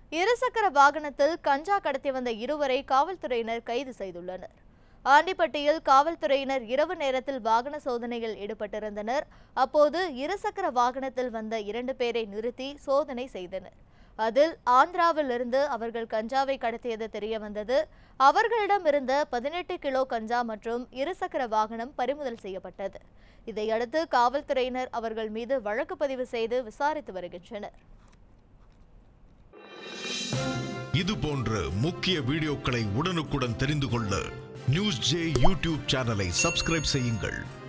இருசக்கர வாகனத்தில் கஞ்சா கடத்தி வந்த இருவரை காவல்துறையினர் கைது செய்துள்ளனர் ஆண்டிப்பட்டியில் காவல்துறையினர் இரவு நேரத்தில் வாகன சோதனையில் ஈடுபட்டிருந்தனர் அப்போது இருசக்கர வாகனத்தில் வந்த இரண்டு பேரை நிறுத்தி சோதனை செய்தனர் அதில் ஆந்திராவில் இருந்து அவர்கள் கஞ்சாவை கடத்தியது தெரிய வந்தது அவர்களிடம் இருந்த பதினெட்டு கிலோ கஞ்சா மற்றும் இருசக்கர வாகனம் பறிமுதல் செய்யப்பட்டது இதையடுத்து காவல்துறையினர் அவர்கள் மீது வழக்கு பதிவு செய்து விசாரித்து வருகின்றனர் இது போன்ற முக்கிய வீடியோக்களை உடனுக்குடன் தெரிந்து கொள்ள நியூஸ் ஜே யூடியூப் சேனலை சப்ஸ்கிரைப் செய்யுங்கள்